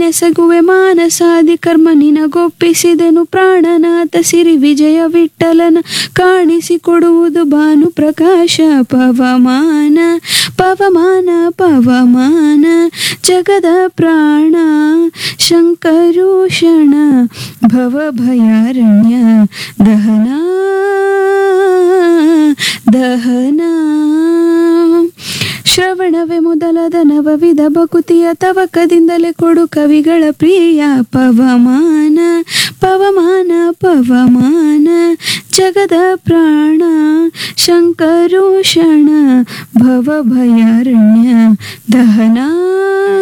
ನೆಸಗುವೆ ಮಾನಸಾದಿ ಕರ್ಮ ನಿನಗೊಪ್ಪಿಸಿದೆನು ಪ್ರಾಣನಾಥ ಸಿರಿ ವಿಜಯ ವಿಠಲನ ಕಾಣಿಸಿಕೊಡುವುದು ಭಾನು ಪ್ರಕಾಶ ಪವಮಾನ ಪವಮಾನ ಪವಮಾನ ಜಗದ ಪ್ರಾಣ ಶಂಕರೂಷಣ ಭವಭಯಾರಣ್ಯ ದಹನ ದಹನ ಶ್ರವಣವೇ ಮೊದಲಾದ ನವವಿಧ ಭಕುತಿಯ ತವಕದಿಂದಲೇ ಕೊಡು ಕವಿಗಳ ಪ್ರಿಯ ಪವಮಾನ ಪವಮಾನ ಪವಮಾನ ಜಗದ ಪ್ರಾಣ ಶಂಕರೂಷಣ ಭವಭಯಾರಣ್ಯ ದಹನ